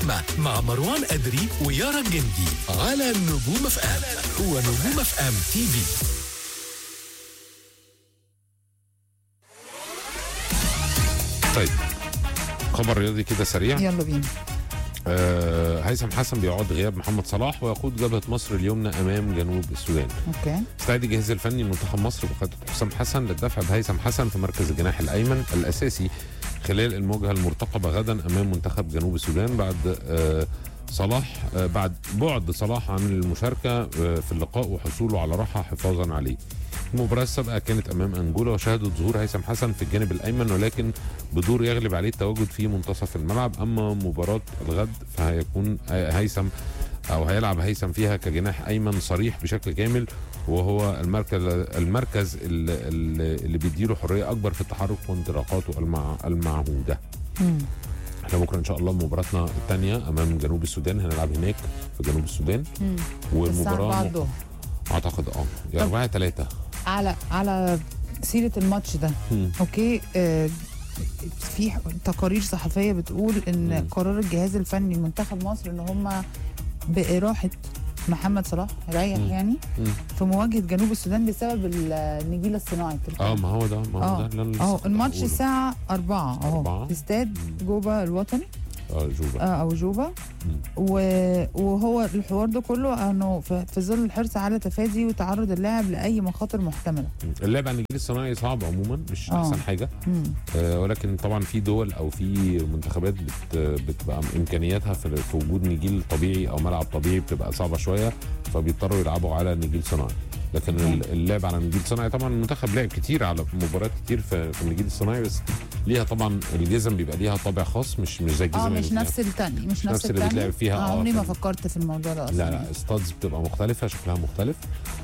اللحمة مع مروان أدري ويارا الجندي على نجوم اف ام هو نجوم اف ام تي في طيب خبر رياضي كده سريع يلا بينا آه هيثم حسن بيعود غياب محمد صلاح ويقود جبهه مصر اليمنى امام جنوب السودان اوكي استعد الجهاز الفني لمنتخب مصر بقياده حسام حسن للدفع بهيثم حسن في مركز الجناح الايمن الاساسي خلال المواجهه المرتقبه غدا امام منتخب جنوب السودان بعد آه صلاح آه بعد بعد صلاح عن المشاركه آه في اللقاء وحصوله على راحه حفاظا عليه. المباراة السابقة كانت أمام أنجولا وشهدت ظهور هيثم حسن في الجانب الأيمن ولكن بدور يغلب عليه التواجد في منتصف الملعب أما مباراة الغد فهيكون هيثم أو هيلعب هيثم فيها كجناح أيمن صريح بشكل كامل وهو المركز المركز اللي, اللي بيديله حرية أكبر في التحرك وانطلاقاته المع المعهودة. مم. احنا بكره ان شاء الله مباراتنا الثانيه امام جنوب السودان هنلعب هناك في جنوب السودان مم. الساعة والمباراه 4 م- الظهر اعتقد اه يا طب- 4 3 على على سيرة الماتش ده اوكي آه في تقارير صحفية بتقول ان مم. قرار الجهاز الفني لمنتخب مصر ان هم بإراحة محمد صلاح ريح مم. يعني مم. في مواجهة جنوب السودان بسبب ال- النجيل الصناعي في اه القلب. ما هو ده ما هو اه ده اللي أنا لسه اهو كنت الماتش هقوله. الساعة 4 اهو أربعة. في استاد مم. جوبا الوطني اه جوبا آه، او جوبا مم. و- وهو الحوار ده كله انه في في ظل الحرص على تفادي وتعرض اللاعب لاي مخاطر محتمله اللعب على النجيل الصناعي صعب عموما مش آه. احسن حاجه مم. آه ولكن طبعا في دول او في منتخبات بت بتبقى امكانياتها في, في وجود نجيل طبيعي او ملعب طبيعي بتبقى صعبه شويه فبيضطروا يلعبوا على نجيل صناعي لكن مم. ال- اللعب على نجيل صناعي طبعا المنتخب لعب كتير على مباريات كتير في, في النجيل الصناعي بس ليها طبعا الجزم بيبقى ليها طابع خاص مش مش زي الجزم اه اللي مش بتلعب. نفس التاني مش نفس نفس اللي التاني بيتلعب فيها، آه، عمري ما في- فكرت في الموضوع ده اصلا لا لا ستادز بتبقى مختلفة شكلها مختلف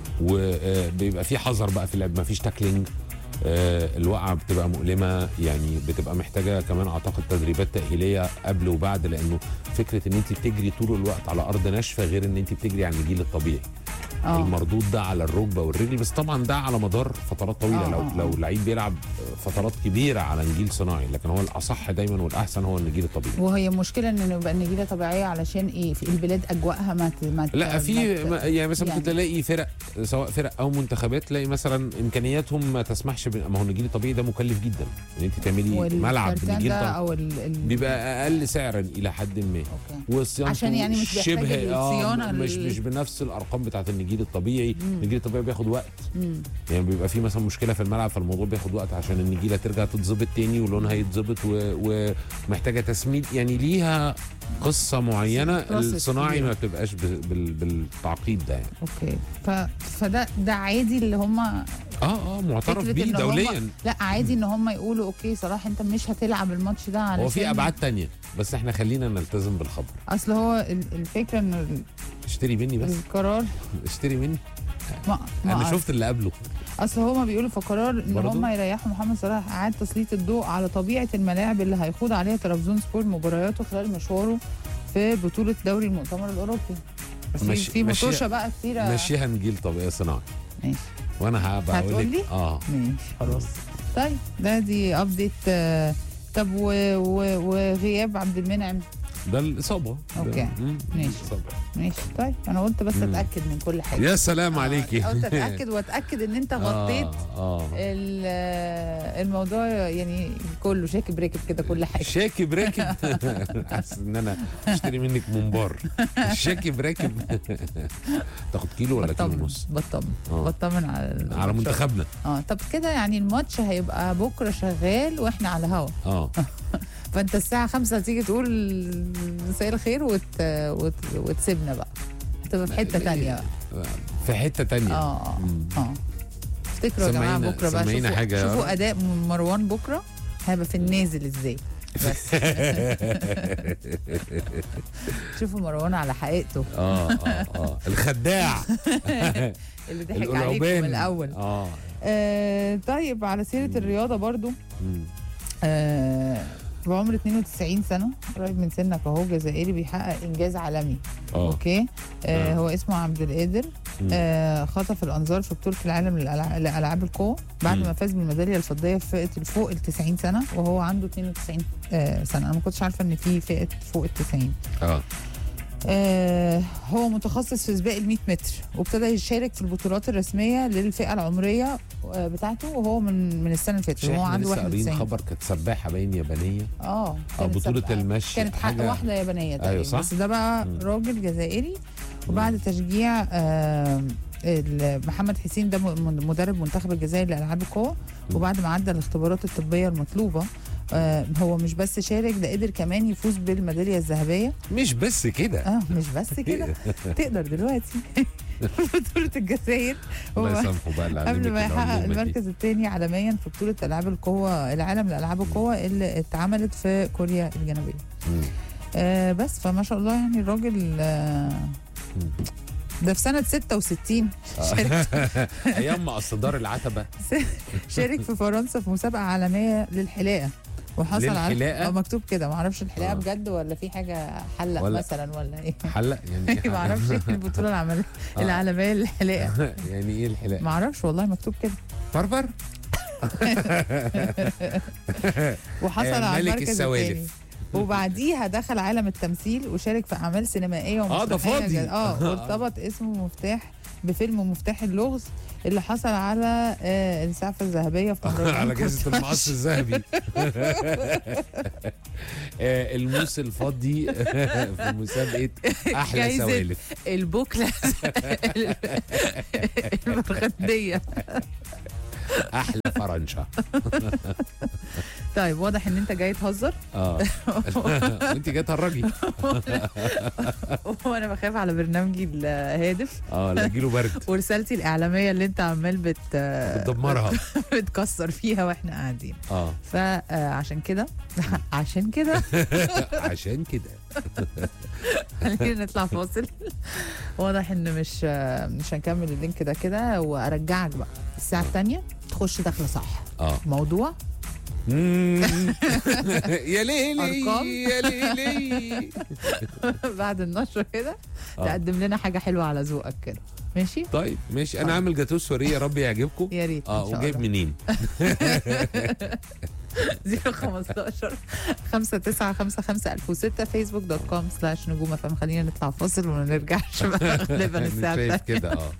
وبيبقى في حذر بقى في اللعب مفيش تاكلينج آه، الوقعة بتبقى مؤلمة يعني بتبقى محتاجة كمان أعتقد تدريبات تأهيلية قبل وبعد لأنه فكرة إن أنت بتجري طول الوقت على أرض ناشفة غير إن أنت بتجري على النجيل الطبيعي اه المردود ده على الركبة والرجل بس طبعا ده على مدار فترات طويلة آه، لو آه، لو آه. لعيب بيلعب فترات كبيرة على نجيل صناعي لكن هو الأصح دايما والأحسن هو النجيل الطبيعي وهي المشكله ان يبقى النجيله طبيعيه علشان ايه في البلاد اجواءها ما ت- ما ت- لا في ما ت- ما- يعني مثلا يعني. ممكن تلاقي فرق سواء فرق او منتخبات تلاقي مثلا امكانياتهم ما تسمحش ب... ما هو النجيل الطبيعي ده مكلف جدا ان انت تعملي ملعب والكرتان بنجيل ده طبيعي او ال... ال... بيبقى اقل سعرا الى حد ما اوكي وصيانته عشان يعني مش بيحتاج شبه اه الصيانة مش ال- مش بنفس الارقام بتاعت النجيل الطبيعي مم. النجيل الطبيعي بياخد وقت مم. يعني بيبقى في مثلا مشكله في الملعب فالموضوع بياخد وقت عشان النجيله ترجع تتظبط تاني ولونها يتظبط و- ومحتاجه تسميد يعني ليها قصه معينه process الصناعي كبيرة. ما بتبقاش بال- بال- بالتعقيد ده يعني اوكي ف... فده ده عادي اللي هم اه اه معترف فكرة بيه إن هم- دوليا لا عادي ان هم يقولوا اوكي صراحه انت مش هتلعب الماتش ده علشان هو في ابعاد تانية بس احنا خلينا نلتزم بالخبر اصل هو ال- الفكره ان ال- اشتري مني بس القرار اشتري مني ما ما انا شفت اللي قبله اصل هما بيقولوا في قرار ان برضو؟ هم يريحوا محمد صلاح اعاد تسليط الضوء على طبيعه الملاعب اللي هيخوض عليها طرابزون سبور مبارياته خلال مشواره في بطوله دوري المؤتمر الاوروبي بس ماشي- في ماشي- مطوشه بقى كتيره مشيها نجيل طبيعي صناعي ماشي وانا هبقى اقول هتقول لك لي؟ اه ماشي خلاص طيب ده دي ابديت آه، طب و- و- وغياب عبد المنعم ده الاصابه أوكي. ده- مم، ماشي. الإصابة. ماشي طيب انا قلت بس مم. اتاكد من كل حاجه يا سلام عليكي قلت اتاكد واتاكد ان انت غطيت اه, آه. ال- الموضوع يعني كله شاكب راكب كده كل حاجه شاكب راكب حاسس ان انا اشتري منك منبار شاكب راكب تاخد كيلو ولا كيلو بطمن ونص بطمن آه. بطمن على على منتخبنا اه طب كده يعني الماتش هيبقى بكره شغال واحنا على الهوا اه فانت الساعه 5 تيجي تقول مساء الخير وت... وت... وتسيبنا بقى تبقى في حته تانية بقى في حته تانية اه مم. اه افتكروا يا جماعه سمعينا- بكره بقى سمعينا شوفوا, حاجة يا شوفوا رب. اداء مروان بكره هيبقى في النازل ازاي بس شوفوا مروان على حقيقته اه اه اه الخداع اللي ضحك عليكم القلوبان من الاول اه آه طيب على سيره الرياضه برضو مم. آه بعمر 92 سنه قريب من سنك اهو جزائري بيحقق انجاز عالمي اه اوكي آه آه. هو اسمه عبد القادر مم. آه خطف الانظار في بطوله العالم للألع- لالعاب القوه بعد مم. ما فاز بالميداليه الفضيه في فئه الفوق ال 90 سنه وهو عنده 92 آه سنه انا ما كنتش عارفه ان في فئه فوق ال 90 اه آه هو متخصص في سباق ال 100 متر وابتدى يشارك في البطولات الرسميه للفئه العمريه آه بتاعته وهو من من السنه اللي فاتت مش وهو احنا عنده لسه قاريين 91 خبر كانت سباحه باين يابانيه اه اه كانت بطوله سابقة. المشي كانت حق حاجة- واحده يابانيه تقريبا صح؟ بس ده بقى مم. راجل جزائري وبعد تشجيع آه ال- محمد حسين ده م- مدرب منتخب الجزائر لالعاب القوى مم. وبعد ما عدى الاختبارات الطبيه المطلوبه آه هو مش بس شارك ده قدر كمان يفوز بالميداليه الذهبيه مش بس كده اه مش بس كده تقدر دلوقتي بطوله الجزائر الله هو يسامحه بقى اللي قبل علمك ما يحقق العلومة دي. المركز الثاني عالميا في بطوله العاب القوه العالم لالعاب القوه اللي اتعملت في كوريا الجنوبيه مم. آه بس فما شاء الله يعني الراجل آه مم. ده في سنة 66 شارك, ايام ما اصل دار العتبه شارك في فرنسا في مسابقة عالمية للحلاقة وحصل على للحلاقة؟ آه، مكتوب كده ما اعرفش الحلاقة آه. بجد ولا في حاجة حلق ولا- مثلا ولا ايه حلق يعني ايه ما حلق؟ اعرفش ايه البطولة العملية آه. العالمية للحلاقة يعني ايه الحلاق ما اعرفش والله مكتوب كده فرفر وحصل آه، على ملك المركز السوالف. الثاني وبعديها دخل عالم التمثيل وشارك في اعمال سينمائيه آه، ده ومسرحيه فاضي. جد- اه وارتبط اسمه مفتاح بفيلم مفتاح اللغز اللي حصل على آه السعفه الذهبيه في مهرجان على جائزه كورتاج. المعص الذهبي آه، الموس الفضي في مسابقه احلى جايزة سوالف البوكله المرغديه احلى فرنشا طيب واضح ان انت جاي تهزر اه وانت جاي تهرجي وانا بخاف على برنامجي الهادف اه لا جيله برد ورسالتي الاعلاميه اللي انت عمال بت بتدمرها بتكسر فيها واحنا قاعدين اه فعشان كده عشان كده عشان كده خلينا نطلع فاصل واضح ان مش مش هنكمل اللينك ده كده وارجعك بقى الساعه الثانيه تخش داخله صح اه موضوع مم. يا ليلي أرقام؟ يا ليلي بعد النشره كده آه. تقدم لنا حاجه حلوه على ذوقك كده ماشي طيب ماشي انا طيب. عامل جاتوه سوري يا رب يعجبكم يا ريت اه إن شاء وجايب الله. منين 015 5 5 5 1006 فيسبوك دوت كوم سلاش نجوم فم خلينا نطلع فاصل وما نرجعش بقى غالبا أنا الساعه شايف الثانيه كده اه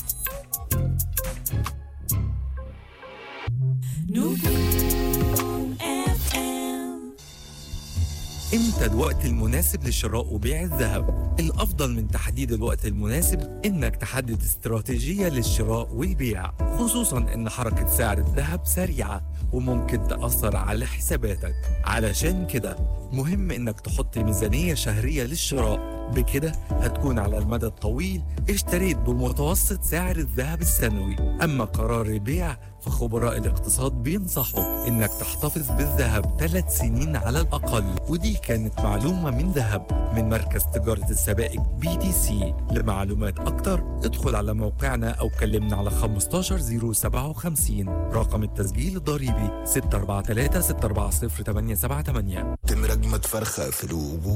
امتى الوقت المناسب لشراء وبيع الذهب الافضل من تحديد الوقت المناسب انك تحدد استراتيجية للشراء والبيع خصوصا ان حركة سعر الذهب سريعة وممكن تأثر على حساباتك علشان كده مهم انك تحط ميزانية شهرية للشراء بكده هتكون على المدى الطويل اشتريت بمتوسط سعر الذهب السنوي اما قرار البيع فخبراء الاقتصاد بينصحوا انك تحتفظ بالذهب ثلاث سنين على الاقل ودي كانت معلومه من ذهب من مركز تجاره السبائك بي تي سي لمعلومات اكتر ادخل على موقعنا او كلمنا على 15057 رقم التسجيل الضريبي 643 640 878 تمرج متفرخة في الوجوه